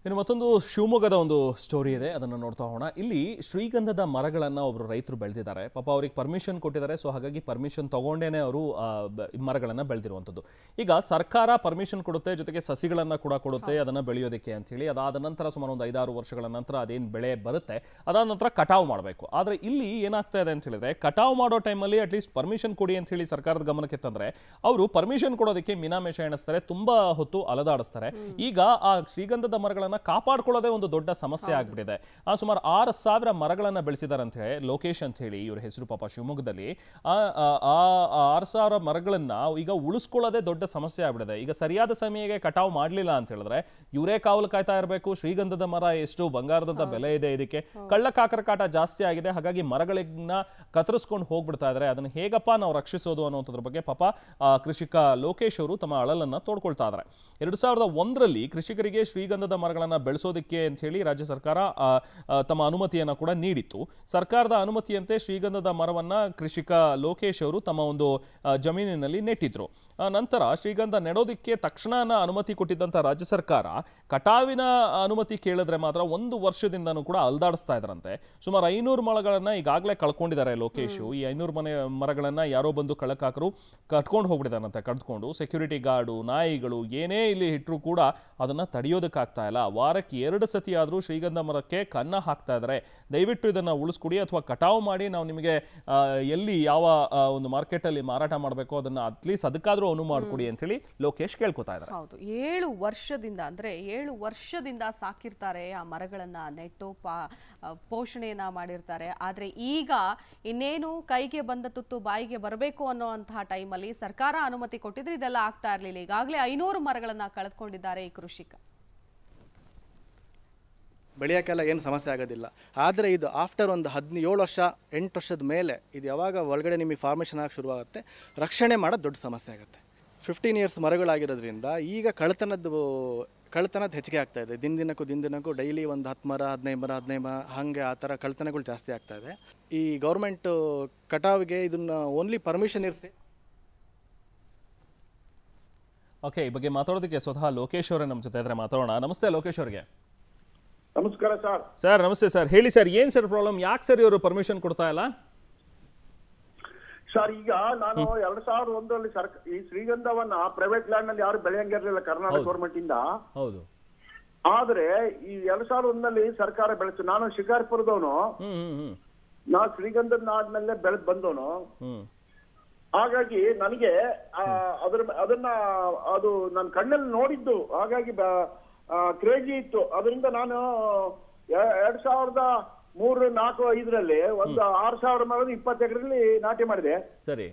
ಇನ್ನು ಮತ್ತೊಂದು ಶಿವಮೊಗ್ಗದ ಒಂದು ಸ್ಟೋರಿ ಇದೆ ಅದನ್ನು ನೋಡ್ತಾ ಹೋಗೋಣ ಇಲ್ಲಿ ಶ್ರೀಗಂಧದ ಮರಗಳನ್ನ ಒಬ್ರು ರೈತರು ಬೆಳೆದಿದ್ದಾರೆ ಪಾಪ ಅವ್ರಿಗೆ ಪರ್ಮಿಷನ್ ಕೊಟ್ಟಿದ್ದಾರೆ ಸೊ ಹಾಗಾಗಿ ಪರ್ಮಿಷನ್ ತಗೊಂಡೇನೆ ಅವರು ಆ, ಬ- ಈ ಮರಗಳನ್ನ ಬೆಳೆದಿರುವಂಥದ್ದು ಈಗ ಸರ್ಕಾರ ಪರ್ಮಿಷನ್ ಕೊಡುತ್ತೆ ಜೊತೆಗೆ ಸಸಿಗಳನ್ನ ಕೂಡ ಕೊಡುತ್ತೆ ಅದನ್ನ ಬೆಳೆಯೋದಕ್ಕೆ ಅಂತ ಹೇಳಿ ಅದಾದ ನಂತರ ಸುಮಾರು ಒಂದು ಐದಾರು ವರ್ಷಗಳ ನಂತರ ಅದೇನು ಬೆಳೆ ಬರುತ್ತೆ ಅದಾದ ನಂತರ ಕಟಾವು ಮಾಡಬೇಕು ಆದ್ರೆ ಇಲ್ಲಿ ಏನಾಗ್ತಾ ಇದೆ ಅಂತ ಹೇಳಿದ್ರೆ ಕಟಾವು ಮಾಡೋ ಟೈಮಲ್ಲಿ ಅಟ್ಲೀಸ್ಟ್ ಪರ್ಮಿಷನ್ ಕೊಡಿ ಅಂತ ಹೇಳಿ ಸರ್ಕಾರದ ಗಮನಕ್ಕೆ ತಂದ್ರೆ ಅವರು ಪರ್ಮಿಷನ್ ಕೊಡೋದಕ್ಕೆ ಮೀನಾಮೇಷ ಎಣಿಸ್ತಾರೆ ತುಂಬಾ ಹೊತ್ತು ಅಲದಾಡಿಸ್ತಾರೆ ಈಗ ಆ ಶ್ರೀಗಂಧದ ಮರಗಳನ್ನ ಕಾಪಾಡ್ಕೊಳ್ಳೋದೇ ಒಂದು ದೊಡ್ಡ ಸಮಸ್ಯೆ ಆಗ್ಬಿಟ್ಟಿದೆ ಆ ಸುಮಾರು ಆರು ಸಾವಿರ ಮರಗಳನ್ನ ಬೆಳೆಸಿದ್ದಾರೆ ಅಂತ ಹೇಳಿ ಲೋಕೇಶ್ ಅಂತ ಹೇಳಿ ಇವ್ರ ಹೆಸರು ಪಾಪ ಶಿವಮೊಗ್ಗದಲ್ಲಿ ಆ ಆ- ಆ ಆರು ಸಾವಿರ ಮರಗಳನ್ನ ಈಗ ಉಳಿಸ್ಕೊಳ್ಳೋದೇ ದೊಡ್ಡ ಸಮಸ್ಯೆ ಆಗ್ಬಿಟ್ಟಿದೆ ಈಗ ಸರಿಯಾದ ಸಮಯಕ್ಕೆ ಕಟಾವು ಮಾಡಲಿಲ್ಲ ಅಂತ ಹೇಳಿದ್ರೆ ಇವರೇ ಕಾವಲು ಕಾಯ್ತಾ ಇರಬೇಕು ಶ್ರೀಗಂಧದ ಮರ ಎಷ್ಟು ಬಂಗಾರದಂತ ಬೆಲೆ ಇದೆ ಇದಕ್ಕೆ ಕಳ್ಳ ಕಾಕರ ಕಾಟ ಜಾಸ್ತಿ ಆಗಿದೆ ಹಾಗಾಗಿ ಮರಗಳನ್ನ ಕತ್ತರಿಸ್ಕೊಂಡು ಹೋಗ್ಬಿಡ್ತಾ ಇದ್ದಾರೆ ಅದನ್ನ ಹೇಗಪ್ಪ ನಾವು ರಕ್ಷಿಸೋದು ಅನ್ನೋದ್ರ ಬಗ್ಗೆ ಪಾಪ ಆ, ಕೃಷಿಕ ಲೋಕೇಶ್ ಅವರು ತಮ್ಮ ಅಳಲನ್ನ ತೋಡ್ಕೊಳ್ತಾ ಇದ್ದಾರೆ ಎರಡು ಸಾವಿರದ ಒಂದರಲ್ಲಿ ಕೃಷಿಕರಿಗೆ ಶ್ರೀಗಂಧದ ಮರಗಳನ್ನ ಬೆಳೆಸೋದಕ್ಕೆ ಅಂತ ಹೇಳಿ ರಾಜ್ಯ ಸರ್ಕಾರ ಆ, ಆ, ತಮ್ಮ ಅನುಮತಿಯನ್ನ ಕೂಡ ನೀಡಿತ್ತು ಸರ್ಕಾರದ ಅನುಮತಿಯಂತೆ ಶ್ರೀಗಂಧದ ಮರವನ್ನ ಕೃಷಿಕ ಲೋಕೇಶ್ ಅವರು ತಮ್ಮ ಒಂದು ಆ, ಜಮೀನಿನಲ್ಲಿ ನೆಟ್ಟಿದ್ರು ಆ, ನಂತರ ಶ್ರೀಗಂಧ ನೆಡೋದಕ್ಕೆ ತಕ್ಷಣ ಅನುಮತಿ ಕೊಟ್ಟಿದ್ದಂತ ರಾಜ್ಯ ಸರ್ಕಾರ ಕಟಾವಿನ ಅನುಮತಿ ಕೇಳಿದ್ರೆ ಮಾತ್ರ ಒಂದು ವರ್ಷದಿಂದನೂ ಕೂಡ ಅಲ್ದಾಡಿಸ್ತಾ ಇದ್ರಂತೆ ಸುಮಾರು ಐನೂರು ಮರಗಳನ್ನ ಈಗಾಗಲೇ ಕಳ್ಕೊಂಡಿದ್ದಾರೆ ಲೋಕೇಶ್ ಈ ಐನೂರು ಮನೆ ಮರಗಳನ್ನ ಯಾರೋ ಬಂದು ಕಳ್ಳಕಾಕರು ಕಟ್ಕೊಂಡು ಹೋಗ್ಬಿಟ್ಟಿದಾರಂತೆ ಕಟ್ಕೊಂಡು ಸೆಕ್ಯೂರಿಟಿ ಗಾರ್ಡು ನಾಯಿಗಳು ಏನೇ ಇಲ್ಲಿ ಇಟ್ಟರು ಕೂಡ ಅದನ್ನ ತಡೆಯೋದಕ್ಕಾಗ್ತಾ ಇಲ್ಲ ವಾರಕ್ಕೆ ಎರಡು ಸತಿ ಆದರೂ ಶ್ರೀಗಂಧ ಮರಕ್ಕೆ ಕನ್ನ ಹಾಕ್ತಾ ಇದ್ದಾರೆ ದಯವಿಟ್ಟು ಇದನ್ನ ಉಳಿಸ್ಕೊಡಿ ಅಥವಾ ಕಟಾವು ಮಾಡಿ ನಾವು ನಿಮಗೆ ಆ, ಎಲ್ಲಿ ಯಾವ ಆ, ಒಂದು ಮಾರ್ಕೆಟಲ್ಲಿ ಮಾರಾಟ ಮಾಡಬೇಕು ಅದನ್ನ ಅಟ್ಲೀಸ್ಟ್ ಅದಕ್ಕಾದ್ರೂ ಅನುವು ಮಾಡಿಕೊಡಿ ಅಂತ ಹೇಳಿ ಲೋಕೇಶ್ ಕೇಳ್ಕೊತಾ ಇದ್ದಾರೆ ಹೌದು ಏಳು ವರ್ಷದಿಂದ ಅಂದ್ರೆ ಏಳು ವರ್ಷದಿಂದ ಸಾಕಿರ್ತಾರೆ ಆ ಮರಗಳನ್ನ ನೆಟ್ಟು ಪಾ ಆ, ಪೋಷಣೆಯನ್ನ ಮಾಡಿರ್ತಾರೆ ಆದ್ರೆ ಈಗ ಇನ್ನೇನು ಕೈಗೆ ಬಂದ ತುತ್ತು ಬಾಯಿಗೆ ಬರಬೇಕು ಅನ್ನೋ ಅಂತಹ ಟೈಮಲ್ಲಿ ಸರ್ಕಾರ ಅನುಮತಿ ಕೊಟ್ಟಿದ್ರೆ ಇದೆಲ್ಲ ಆಗ್ತಾ ಇರ್ಲಿಲ್ಲ ಈಗಾಗಲೇ ಐನೂರು ಮರಗಳನ್ನ ಕಳೆದುಕೊಂಡಿದ್ದಾರೆ ಈ ಕೃಷಿಕ ಬೆಳೆಯೋಕ್ಕೆಲ್ಲ ಏನು ಸಮಸ್ಯೆ ಆಗೋದಿಲ್ಲ ಆದರೆ ಇದು ಆಫ್ಟರ್ ಒಂದು ಹದಿನೇಳು ವರ್ಷ ಎಂಟು ವರ್ಷದ ಮೇಲೆ ಇದು ಯಾವಾಗ ಒಳಗಡೆ ನಿಮಗೆ ಫಾರ್ಮೇಷನ್ ಆಗಿ ಶುರುವಾಗುತ್ತೆ ರಕ್ಷಣೆ ಮಾಡೋದು ದೊಡ್ಡ ಸಮಸ್ಯೆ ಆಗುತ್ತೆ ಫಿಫ್ಟೀನ್ ಇಯರ್ಸ್ ಮರಗಳಾಗಿರೋದ್ರಿಂದ ಈಗ ಕಳ್ತನದ್ದು ಕಳ್ತನದ ಹೆಚ್ಚಿಗೆ ಆಗ್ತಾ ಇದೆ ದಿನ ದಿನಕ್ಕೂ ದಿನ ದಿನಕ್ಕೂ ಡೈಲಿ ಒಂದು ಹತ್ತು ಮರ ಹದಿನೈದು ಮರ ಹದಿನೈದು ಮರ ಹಾಗೆ ಆ ಥರ ಕಳ್ತನಗಳು ಜಾಸ್ತಿ ಆಗ್ತಾ ಇದೆ ಈ ಗೌರ್ಮೆಂಟ್ ಕಟಾವಿಗೆ ಇದನ್ನ ಓನ್ಲಿ ಪರ್ಮಿಷನ್ ಇರಿಸಿ ಓಕೆ ಈ ಬಗ್ಗೆ ಮಾತಾಡೋದಕ್ಕೆ ಸ್ವತಃ ಲೋಕೇಶ್ ಅವರೇ ನಮ್ಮ ಜೊತೆ ಇದ್ರೆ ಮಾತಾಡೋಣ ನಮಸ್ತೆ ಲೋಕೇಶ್ ಅವ್ರಿಗೆ ನಮಸ್ಕಾರ ಸರ್ ಸರ್ ನಮಸ್ತೆ ಸರ್ ಹೇಳಿ ಸರ್ ಏನ್ ಸರ್ ಪ್ರಾಬ್ಲಮ್ ಯಾಕೆ ಸರ್ ಇವರು ಪರ್ಮಿಷನ್ ಕೊಡ್ತಾ ಇಲ್ಲ ಸರ್ ಈಗ ನಾನು ಎರಡ್ ಸಾವಿರದ ಒಂದರಲ್ಲಿ ಸರ್ಕ ಈ ಶ್ರೀಗಂಧವನ್ನ ಪ್ರೈವೇಟ್ ಲ್ಯಾಂಡ್ ನಲ್ಲಿ ಯಾರು ಬೆಳೆಯಂಗಿರ್ಲಿಲ್ಲ ಕರ್ನಾಟಕ ಗೌರ್ಮೆಂಟ್ ಇಂದ ಹೌದು ಆದ್ರೆ ಈ ಎರಡ್ ಸಾವಿರದ ಒಂದಲ್ಲಿ ಸರ್ಕಾರ ಬೆಳೆತು ನಾನು ಶಿಕಾರ್ಪುರದವನು ಹ್ಮ್ ಹ್ಮ್ ಹ್ಮ್ ನಾ ಶ್ರೀಗಂಧದ ನಾಡ್ನಲ್ಲೇ ಬೆಳೆದ್ ಬಂದವನು ಹ್ಮ್ ಹಾಗಾಗಿ ನನಗೆ ಆ, ಅದ್ರ ಅದನ್ನ ಅದು ನನ್ನ ಕಣ್ಣಲ್ಲಿ ನೋಡಿದ್ದು ಹಾಗಾಗಿ ಕ್ರೇಜಿ ಇತ್ತು ಅದರಿಂದ ನಾನು ಎ- ಎರಡ್ ಸಾವಿರದ ಮೂರು ನಾಲ್ಕು ಐದರಲ್ಲಿ ಒಂದು ಆರು ಸಾವಿರ ಮರದ ಇಪ್ಪತ್ತು ಎಕರೆಯಲ್ಲಿ ನಾಟಿ ಮಾಡಿದೆ ಸರಿ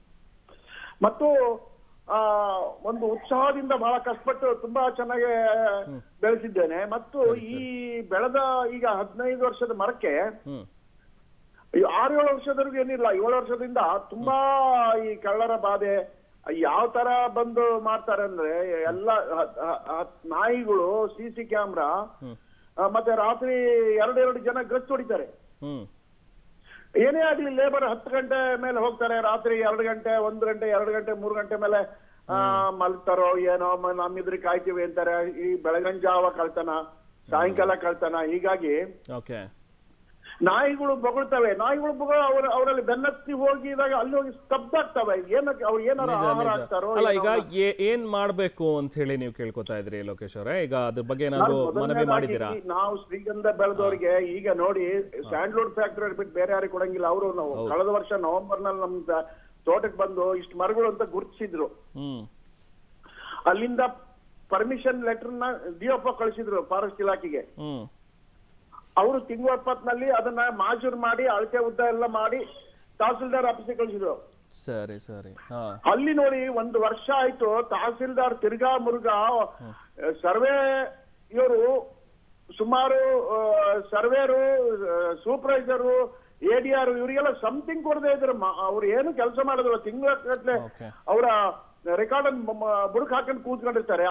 ಮತ್ತು ಆ ಒಂದು ಉತ್ಸಾಹದಿಂದ ಬಹಳ ಕಷ್ಟಪಟ್ಟು ತುಂಬಾ ಚೆನ್ನಾಗಿ ಬೆಳೆಸಿದ್ದೇನೆ ಮತ್ತು ಈ ಬೆಳೆದ ಈಗ ಹದಿನೈದು ವರ್ಷದ ಮರಕ್ಕೆ ಹ್ಮ್ ಈ ಆರು ಏಳು ವರ್ಷದವರೆಗೂ ಏನಿಲ್ಲ ಏಳು ವರ್ಷದಿಂದ ತುಂಬಾ ಈ ಕಳ್ಳರ ಬಾಧೆ ಯಾವ ತರ ಬಂದು ಮಾಡ್ತಾರೆ ಅಂದ್ರೆ ಎಲ್ಲ ಹ- ಹ- ಹ- ನಾಯಿಗಳು ಸಿ ಸಿ ಕ್ಯಾಮ್ರಾ ಮತ್ತೆ ರಾತ್ರಿ ಎರಡೆರಡು ಜನ ಗಸ್ತು ಹೊಡಿತಾರೆ ಹ್ಮ್ ಏನೇ ಆಗ್ಲಿ ಲೇಬರ್ ಹತ್ತು ಗಂಟೆ ಮೇಲೆ ಹೋಗ್ತಾರೆ ರಾತ್ರಿ ಎರಡು ಗಂಟೆ ಒಂದು ಗಂಟೆ ಎರಡು ಗಂಟೆ ಮೂರು ಗಂಟೆ ಮೇಲೆ ಆ, ಮಲ್ತಾರೋ ಏನೋ ಮ- ನಮ್ಮಿದ್ರೆ ಕಾಯ್ತೀವಿ ಅಂತಾರೆ ಈ ಬೆಳಗಿನ ಜಾವ ಕಳ್ತನ ಸಾಯಂಕಾಲ ಕಳ್ತನ ಹೀಗಾಗಿ ಓಕೆ ನಾಯಿಗಳು ಬೊಗಳ್ತವೆ ನಾಯಿಗಳು ಬೊಗ ಅವ್ರ ಅವರಲ್ಲಿ ಬೆನ್ನತ್ತಿ ಹೋಗಿ ಇದಾಗ ಅಲ್ಲಿ ಹೋಗಿ ಸ್ತಬ್ಧ ಆಗ್ತವೆ ಏನಕ್ಕೆ ಅವ್ರು ಏನಾರ ನಿಜ ಆಹಾರ ನಿಜ ಹಾಕ್ತಾರೋ ಅಲ್ಲ ಈಗ ಏನೋ ಏ- ಏನ್ ಮಾಡ್ಬೇಕು ಅಂತ ಹೇಳಿ ನೀವು ಕೇಳ್ಕೊತಾ ಇದ್ರಿ ಲೋಕೇಶ್ ಅವರೇ ಈಗ ಅದ್ರ ಬಗ್ಗೆ ನಾನು ಏನಾದ್ರು ಮನವಿ ಮೊದಲನೇದಾಗಿ ಮಾಡಿದ್ದೀರಾ ನಾವು ಶ್ರೀಗಂಧ ಬೆಳೆದವರಿಗೆ ಈಗ ನೋಡಿ ಸ್ಯಾಂಡ್ಲುಡ್ ಫ್ಯಾಕ್ಟರಿ ಬಿಟ್ಟು ಬೇರೆ ಯಾರಿಗೆ ಕೊಡಂಗಿಲ್ಲ ಅವರು ನಾವು ಕಳೆದ ವರ್ಷ ನವೆಂಬರ್ ನಲ್ಲಿ ನಮ್ ತ- ತೋಟಕ್ಕೆ ಬಂದು ಇಷ್ಟು ಮರಗಳು ಅಂತ ಗುರುತಿಸಿದ್ರು ಹ್ಮ್ ಅಲ್ಲಿಂದ ಪರ್ಮಿಷನ್ ಲೆಟರ್ ನ ಡಿಎಫ್ಒ ಕಳಿಸಿದ್ರು ಫಾರೆಸ್ಟ್ ಇಲಾಖೆಗೆ ಹ್ಮ್ ಅವರು ತಿಂಗಳು ಎಪ್ಪತ್ನಲ್ಲಿ ಅದನ್ನ ಮಾಜೂರ್ ಮಾಡಿ ಅಳತೆ ಉದ್ದ ಎಲ್ಲ ಮಾಡಿ ತಹಸೀಲ್ದಾರ್ ಆಫೀಸಿಗೆ ಕಳಿಸಿದ್ರು ಸರಿ ಸರಿ ಹಾ ಅಲ್ಲಿ ನೋಡಿ ಒಂದು ವರ್ಷ ಆಯ್ತು ತಹಸೀಲ್ದಾರ್ ತಿರ್ಗಾ ಮುರುಗಾ ಸರ್ವೆ ಇವರು ಸುಮಾರು ಸರ್ವೇರು ಸೂಪರ್ವೈಸರು ಎಡಿಆರ್ ಇವರಿಗೆಲ್ಲ ಸಮಥಿಂಗ್ ಕೊಡದೇ ಇದ್ರು ಮ- ಅವ್ರು ಏನು ಕೆಲಸ ಮಾಡಿದ್ರು ತಿಂಗಳ Okay. ಅವರ ರೆಕಾರ್ಡ್ ಬುಡಕ್ ಹಾಕೊಂಡು ಕೂತ್ಕೊಂಡಿರ್ತಾರೆ